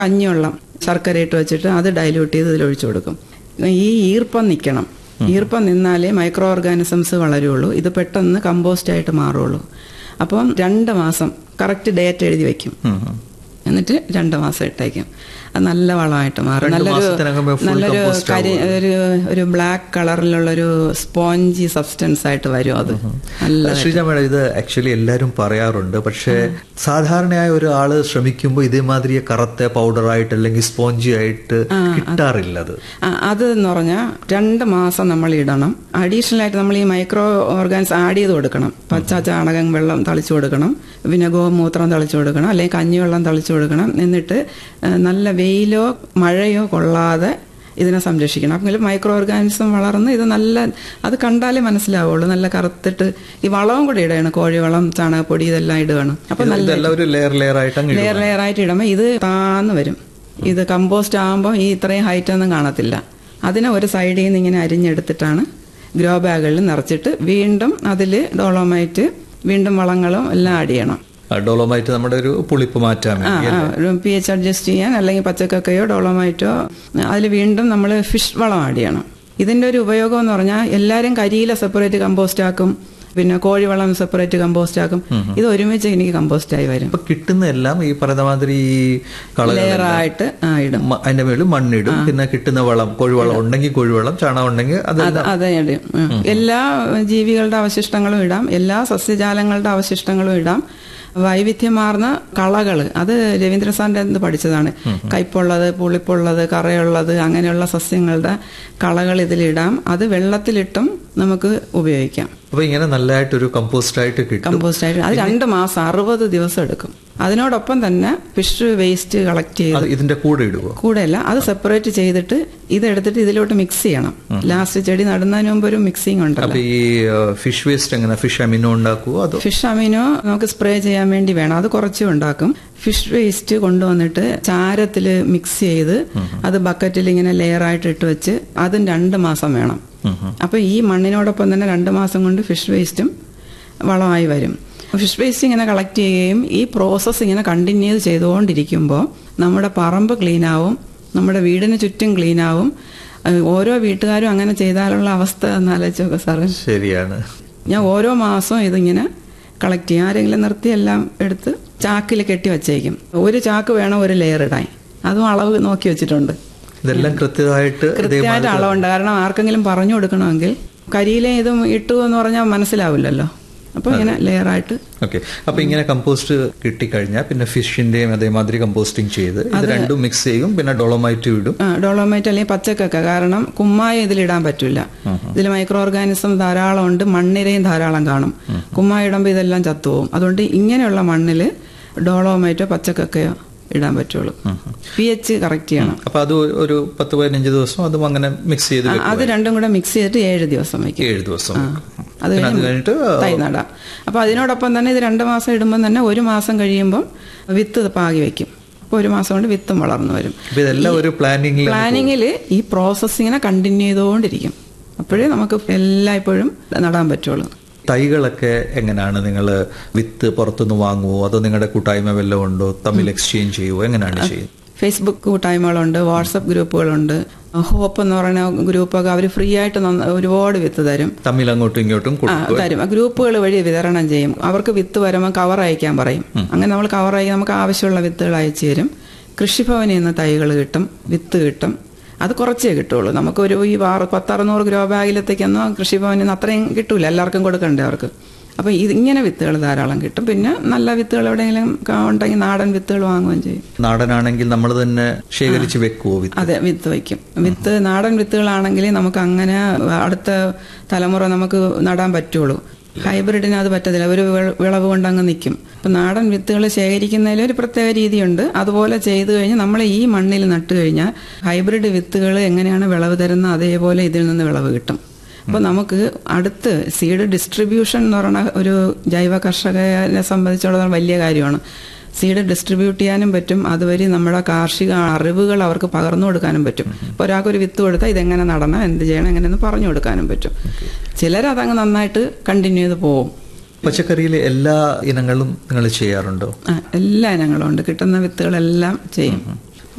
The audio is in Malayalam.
കഞ്ഞിവെള്ളം ശർക്കര ഇട്ട് വെച്ചിട്ട് അത് ഡൈല്യൂട്ട് ചെയ്ത് ഇതിൽ ഒഴിച്ചു കൊടുക്കും ഈ ഈർപ്പം നിൽക്കണം ഈർപ്പം നിന്നാലേ മൈക്രോ ഓർഗാനിസംസ് വളരുള്ളൂ ഇത് പെട്ടെന്ന് കമ്പോസ്റ്റ് ആയിട്ട് മാറുള്ളൂ അപ്പം രണ്ട് മാസം കറക്റ്റ് ഡേറ്റ് എഴുതി വെക്കും എന്നിട്ട് രണ്ട് മാസം ഇട്ടേക്കും അത് നല്ല വളമായിട്ട് മാറും രണ്ട് നല്ലൊരു മാസത്തിനകം full നല്ലൊരു compost കരി ഒരു ഒരു ബ്ലാക്ക് കളറിലുള്ള ഒരു സ്പോഞ്ചി സബ്സ്റ്റൻസ് ആയിട്ട് വരും അത് നല്ല ശ്രീജ മേഡം ഇത് ആക്ച്വലി എല്ലാവരും പറയാറുണ്ട് പക്ഷേ സാധാരണയായ ഒരാള് ശ്രമിക്കുമ്പോൾ ഇതേമാതിരി കറുത്ത പൗഡറായിട്ട് അല്ലെങ്കിൽ സ്പോഞ്ചി ആയിട്ട് കിട്ടാറില്ല അത് ആ, അത് എന്ന് പറഞ്ഞാൽ രണ്ട് മാസം നമ്മൾ ഇടണം അഡീഷണൽ ആയിട്ട് നമ്മൾ ഈ മൈക്രോ ഓർഗാൻസ് ആഡ് ചെയ്ത് കൊടുക്കണം പച്ച ചാണകം വെള്ളം തളിച്ചു കൊടുക്കണം പിന്നെ ഗോമൂത്രം തളിച്ചു കൊടുക്കണം അല്ലെങ്കിൽ കഞ്ഞിവെള്ളം തളിച്ചു കൊടുക്കണം എന്നിട്ട് ആ, നല്ല വെയിലോ മഴയോ കൊള്ളാതെ ഇതിനെ സംരക്ഷിക്കണം അപ്പം മൈക്രോ ഓർഗാനിസം വളർന്ന് ഇത് നല്ല അത് കണ്ടാലേ മനസ്സിലാവുള്ളൂ നല്ല കറുത്തിട്ട് ഈ വളവും കൂടി ഇടണം കോഴിവളം ചാണകപ്പൊടി ഇതെല്ലാം ഇടുകയാണ് അപ്പം നല്ല ഇതെല്ലാം ഒരു ലെയർ ലെയർ ആയിട്ട് അങ്ങ് ലെയർ ലെയർ ആയിട്ട് ഇടുമ്പോൾ ഇത് താന്ന് വരും ഇത് കമ്പോസ്റ്റ് ആകുമ്പോൾ ഈ ഇത്രയും ഹൈറ്റ് ഒന്നും കാണത്തില്ല അതിനെ ഒരു സൈഡിൽ നിന്ന് ഇങ്ങനെ അരിഞ്ഞെടുത്തിട്ടാണ് ഗ്രോ ബാഗുകളിൽ നിറച്ചിട്ട് വീണ്ടും അതിൽ ഡോളോമൈറ്റ് വീണ്ടും വളങ്ങളും എല്ലാം ആഡ് ചെയ്യണം ഡോളോമൈറ്റ് നമ്മുടെ ഒരു പുളിപ്പ് മാറ്റാൻ ആ വേണ്ടി പി എച്ച് അഡ്ജസ്റ്റ് ചെയ്യാൻ അല്ലെങ്കിൽ പച്ചക്കക്കയോ ഡോളോമൈറ്റോ അതിൽ വീണ്ടും നമ്മൾ ഫിഷ് വളം ആഡ് ചെയ്യണം ഇതിന്റെ ഒരു ഉപയോഗം എന്ന് പറഞ്ഞാൽ എല്ലാവരും കരിയില സെപ്പറേറ്റ് കമ്പോസ്റ്റ് ആക്കും പിന്നെ കോഴിവളം സെപ്പറേറ്റ് കമ്പോസ്റ്റ് ആക്കും ഇത് ഒരുമിച്ച് എനിക്ക് കമ്പോസ്റ്റ് ആയി വരും ഇപ്പൊ കിട്ടുന്ന എല്ലാം ഈ പറയുന്ന മാതിരി കളകൾ ലെയർ ആയിട്ട് ആ, ഇടും മ- അതിന്റെ മേളിൽ മണ്ണിടും പിന്നെ കിട്ടുന്ന വളം കോഴിവളം ഉണ്ടെങ്കിൽ കോഴിവളം ചാണകം ഉണ്ടെങ്കിൽ അത് അത് അതെ ഇടും ഉം. എല്ലാ ജീവികളുടെ അവശിഷ്ടങ്ങളും ഇടാം എല്ലാ സസ്യജാലങ്ങളുടെ അവശിഷ്ടങ്ങളും ഇടാം വൈവിധ്യമാർന്ന കളകൾ അത് രവീന്ദ്ര സാറിന്റെ എന്ത് പഠിച്ചതാണ് കയ്പുള്ളത് പുളിപ്പുള്ളത് കറയുള്ളത് അങ്ങനെയുള്ള സസ്യങ്ങളുടെ കളകൾ ഇതിലിടാം അത് വെള്ളത്തിലിട്ടും നമുക്ക് ഉപയോഗിക്കാം അപ്പൊ ഇങ്ങനെ നല്ലതായിട്ടൊരു കമ്പോസ്റ്റ് ആയിട്ട് കിട്ടും കമ്പോസ്റ്റ് ആയിട്ട് അത് രണ്ട് മാസം അറുപത് ദിവസം എടുക്കും അതിനോടൊപ്പം തന്നെ ഫിഷ് വേസ്റ്റ് കളക്ട് ചെയ്ത് അത് ഇതിന്റെ കൂടെ ഇടുവോ കൂടെയല്ല അത് സെപ്പറേറ്റ് ചെയ്തിട്ട് ഇതെടുത്തിട്ട് ഇതിലോട്ട് മിക്സ് ചെയ്യണം ലാസ്റ്റ് ചെടി നടുന്നതിന് മുമ്പ് ഒരു മിക്സിംഗ് ഉണ്ടല്ലോ അപ്പൊ ഈ ഫിഷ് വേസ്റ്റ് എങ്ങനെ ഫിഷ് അമിനോ ഉണ്ടാക്കുവോ അതോ ഫിഷ് അമീനോ നമുക്ക് സ്പ്രേ ചെയ്യാൻ വേണ്ടി വേണം അത് കുറച്ച് ഉണ്ടാക്കും ഫിഷ് വേസ്റ്റ് കൊണ്ടുവന്നിട്ട് ചാരത്തിൽ മിക്സ് ചെയ്ത് അത് ബക്കറ്റിൽ ഇങ്ങനെ ലെയർ ആയിട്ട് ഇട്ട് വെച്ച് അതും രണ്ട് മാസം വേണം അപ്പൊ ഈ മണ്ണിനോടൊപ്പം തന്നെ രണ്ട് മാസം കൊണ്ട് ഫിഷ് വേസ്റ്റും വളമായി വരും ഫിഷ് വേസ്റ്റ് ഇങ്ങനെ കളക്ട് ചെയ്യുകയും ഈ പ്രോസസ്സ് ഇങ്ങനെ കണ്ടിന്യൂ ചെയ്തുകൊണ്ടിരിക്കുമ്പോൾ നമ്മുടെ പറമ്പ് ക്ലീൻ ആവും നമ്മുടെ വീടിന് ചുറ്റും ക്ലീൻ ആവും ഏഹ് ഓരോ വീട്ടുകാരും അങ്ങനെ ചെയ്താലുള്ള അവസ്ഥ ഒന്ന് ആലോചിച്ചോക്കെ സാറ് ശരിയാണ് ഞാൻ ഓരോ മാസവും ഇതിങ്ങനെ കളക്ട് ചെയ്യും ആരെങ്കിലും നിർത്തി എല്ലാം എടുത്ത് ചാക്കിൽ കെട്ടി വച്ചേക്കും ഒരു ചാക്ക് വേണം ഒരു ലെയർ ഇടാൻ അതും അളവ് നോക്കി വെച്ചിട്ടുണ്ട് ഇതെല്ലാം കൃത്യമായിട്ട് കൃത്യമായിട്ട് അളവുണ്ട് കാരണം ആർക്കെങ്കിലും പറഞ്ഞു കൊടുക്കണമെങ്കിൽ കരിയിലെ ഇതും ഇട്ടു എന്ന് പറഞ്ഞാൽ മനസ്സിലാവില്ലല്ലോ അപ്പൊ ഇങ്ങനെ ലെയർ ആയിട്ട് ഓക്കെ അപ്പൊ ഇങ്ങനെ കമ്പോസ്റ്റ് കിട്ടിക്കഴിഞ്ഞാൽ പിന്നെ ഫിഷിന്റെയും അതേമാതിരി കമ്പോസ്റ്റിംഗ് ചെയ്ത് ഇത് രണ്ടും മിക്സ് ചെയ്യും പിന്നെ ഡോളോമൈറ്റ് ഇടും ആ, ഡോളോമൈറ്റ് അല്ലെങ്കിൽ പച്ചക്കൊക്കെ കാരണം കുമ്മായ ഇതിലിടാൻ പറ്റില്ല ഇതിൽ മൈക്രോ ഓർഗാനിസം ധാരാളം ഉണ്ട് മണ്ണിരയും ധാരാളം കാണും കുമ്മായ ഇടുമ്പോൾ ഇതെല്ലാം ചത്തുപോകും അതുകൊണ്ട് ഇങ്ങനെയുള്ള മണ്ണിൽ ഡോളോമൈറ്റോ പച്ചക്കൊക്കെയോ ഇടാൻ പറ്റുള്ളൂ പി എച്ച് കറക്റ്റ് ചെയ്യണം അപ്പൊ അത് ഒരു പത്ത് പതിനഞ്ച് ദിവസം അതും അങ്ങനെ മിക്സ് ചെയ്ത് ആ, വെക്കും അത് രണ്ടും കൂടെ മിക്സ് ചെയ്തിട്ട് ഏഴ് ദിവസം വയ്ക്കും ഏഴ് ദിവസം ആ. വെക്കും. അത് പിന്നെ അത് കഴിഞ്ഞ് കഴിഞ്ഞിട്ട് തൈ നടാം അപ്പൊ അതിനോടൊപ്പം തന്നെ ഇത് രണ്ട് മാസം ഇടുമ്പോൾ തന്നെ ഒരു മാസം കഴിയുമ്പം വിത്ത് പാകി വെക്കും അപ്പോൾ ഒരു മാസം കൊണ്ട് വിത്തും വളർന്നു വരും അപ്പൊ ഇതെല്ലാം ഒരു പ്ലാനിങ്ങിൽ പ്ലാനിങ്ങിൽ ഈ പ്രോസസ്സിങ്ങിനെ കണ്ടിന്യൂ ചെയ്തുകൊണ്ടിരിക്കും അപ്പോഴേ നമുക്ക് എല്ലായ്പ്പോഴും നടാൻ പറ്റുള്ളൂ തൈകളൊക്കെ എങ്ങനെയാണ് നിങ്ങൾ വിത്ത് പുറത്തുനിന്ന് വാങ്ങുവോ അതോ നിങ്ങളുടെ കൂട്ടായ്മ വല്ലതും ഉണ്ടോ തമ്മിൽ എക്സ്ചേഞ്ച് ചെയ്യുവോ എങ്ങനെയാണ് ചെയ്യുന്നത് ഫേസ്ബുക്ക് കൂട്ടായ്മകളുണ്ട് വാട്സപ്പ് ഗ്രൂപ്പുകളുണ്ട് ഹോപ്പ് എന്ന് പറയുന്ന ഗ്രൂപ്പൊക്കെ അവർ ഫ്രീ ആയിട്ട് നന്ന- ഒരുപാട് വിത്ത് തരും തമ്മിൽ അങ്ങോട്ടും ഇങ്ങോട്ടും ആ, കൊടുക്കും തരും ആ ഗ്രൂപ്പുകൾ വഴി വിതരണം ചെയ്യും അവർക്ക് വിത്ത് വരുമ്പോൾ കവർ അയക്കാൻ പറയും അങ്ങനെ നമ്മൾ കവർ അയക്കാൻ നമുക്ക് ആവശ്യമുള്ള വിത്തുകൾ അയച്ചു തരും കൃഷിഭവനിൽ നിന്ന് തൈകൾ കിട്ടും വിത്ത് കിട്ടും അത് കുറച്ചേ കിട്ടുള്ളൂ നമുക്കൊരു ഈ ആറ് പത്തറുന്നൂറ് ഗ്രോ ബാഗിലത്തേക്കൊന്നും കൃഷിഭവനിൽ നിന്ന് അത്രയും കിട്ടൂല എല്ലാവർക്കും കൊടുക്കണ്ടേ അവർക്ക് അപ്പോൾ ഇത് ഇങ്ങനെ വിത്തുകൾ ധാരാളം കിട്ടും പിന്നെ നല്ല വിത്തുകൾ എവിടെയെങ്കിലും കാ- ഉണ്ടെങ്കിൽ നാടൻ വിത്തുകൾ വാങ്ങുകയും ചെയ്യും നാടനാണെങ്കിൽ നമ്മൾ തന്നെ ശേഖരിച്ച് വെക്കുവോ വിത്ത് അതെ വിത്ത് വയ്ക്കും വിത്ത് നാടൻ വിത്തുകളാണെങ്കിൽ നമുക്ക് അങ്ങനെ അടുത്ത തലമുറ നമുക്ക് നടാൻ പറ്റുള്ളൂ ഹൈബ്രിഡിന് അത് പറ്റത്തില്ല ഒരു വിള- വിളവ് കൊണ്ട് അങ്ങ് നിൽക്കും അപ്പം നാടൻ വിത്തുകൾ ശേഖരിക്കുന്നതിൽ ഒരു പ്രത്യേക രീതിയുണ്ട് അതുപോലെ ചെയ്തു കഴിഞ്ഞാൽ നമ്മൾ ഈ മണ്ണിൽ നട്ട് കഴിഞ്ഞാൽ ഹൈബ്രിഡ് വിത്തുകൾ എങ്ങനെയാണ് വിളവ് തരുന്നത് അതേപോലെ ഇതിൽ നിന്ന് വിളവ് കിട്ടും അപ്പോൾ നമുക്ക് അടുത്ത് സീഡ് ഡിസ്ട്രിബ്യൂഷൻ എന്ന് പറയുന്ന ഒരു ജൈവ കർഷകനെ സംബന്ധിച്ചിടത്തോളം വലിയ കാര്യമാണ് സീഡ് ഡിസ്ട്രിബ്യൂട്ട് ചെയ്യാനും പറ്റും അതുവഴി നമ്മുടെ കാർഷിക അറിവുകൾ അവർക്ക് പകർന്നു കൊടുക്കാനും പറ്റും ഇപ്പോൾ ഒരാൾക്ക് ഒരു വിത്ത് കൊടുത്താൽ ഇതെങ്ങനെ നടണം എന്ത് ചെയ്യണം എങ്ങനെയെന്ന് പറഞ്ഞു കൊടുക്കാനും പറ്റും ചിലരതങ്ങ് നന്നായിട്ട് കണ്ടിന്യൂ ചെയ്ത് പോവും പച്ചക്കറിയിലെ എല്ലാ ഇനങ്ങളും നിങ്ങൾ ചെയ്യാറുണ്ടോ ആ, എല്ലാ ഇനങ്ങളും ഉണ്ട് കിട്ടുന്ന വിത്തുകളെല്ലാം ചെയ്യും